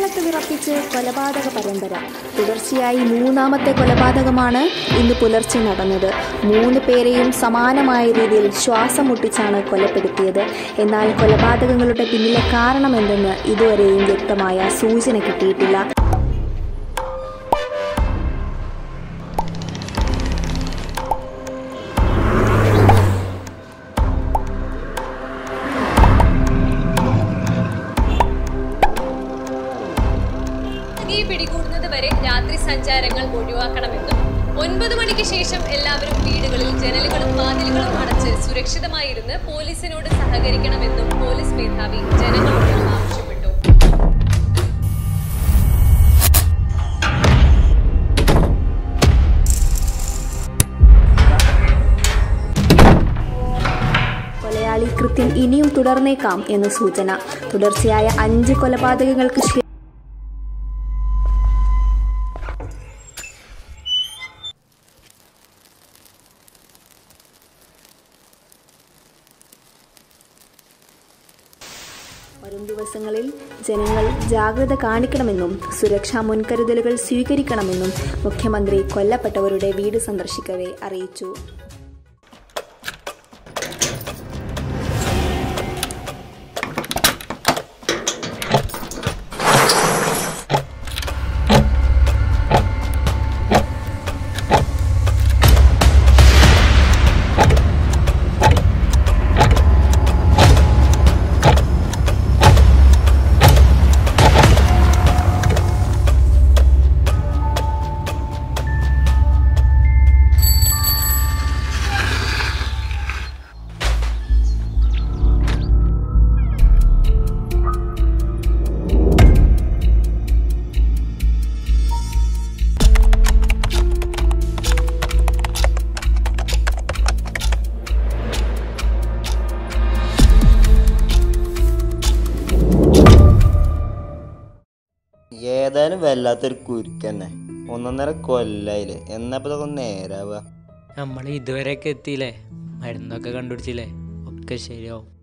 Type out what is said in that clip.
കേരളത്തെ വിറപ്പിച്ച് കൊലപാതക പരമ്പര തുടർച്ചയായി മൂന്നാമത്തെ കൊലപാതകമാണ് ഇന്ന് പുലർച്ചെ നടന്നത് മൂന്ന് പേരെയും സമാനമായ രീതിയിൽ ശ്വാസം മുട്ടിച്ചാണ് കൊലപ്പെടുത്തിയത് എന്നാൽ കൊലപാതകങ്ങളുടെ പിന്നിലെ കാരണമെന്തെന്ന് ഇതുവരെയും വ്യക്തമായ സൂചന കിട്ടിയിട്ടില്ല തീ പിടികൂടുന്നത് വരെ രാത്രി സഞ്ചാരങ്ങൾ ഒഴിവാക്കണമെന്നും ഒൻപത് മണിക്ക് ശേഷം എല്ലാവരും വീടുകളിൽ ജനലുകളും വാതിലുകളും അടച്ച് സുരക്ഷിതമായിരുന്ന് പോലീസിനോട് സഹകരിക്കണമെന്നും പോലീസ് മേധാവി ജനങ്ങളോട് ആവശ്യപ്പെട്ടു കൊലയാളി കൃത്യം ഇനിയും തുടർന്നേക്കാം എന്ന് സൂചന തുടർച്ചയായ അഞ്ച് കൊലപാതകങ്ങൾക്ക് ശേ- വരും ദിവസങ്ങളിൽ ജനങ്ങൾ ജാഗ്രത കാണിക്കണമെന്നും സുരക്ഷാ മുൻകരുതലുകൾ സ്വീകരിക്കണമെന്നും മുഖ്യമന്ത്രി കൊല്ലപ്പെട്ടവരുടെ വീട് സന്ദർശിക്കവേ അറിയിച്ചു ഏതായാലും വല്ലാത്തൊരു കുരുക്കന്നെ ഒന്നൊന്നര കൊല്ലായില്ലേ എന്നപ്പോ ഇതൊക്കെ നേരാവുക നമ്മൾ ഇതുവരെയൊക്കെ എത്തിയില്ലേ മരുന്നൊക്കെ കണ്ടുപിടിച്ചില്ലേ ഒക്കെ ശരിയാവും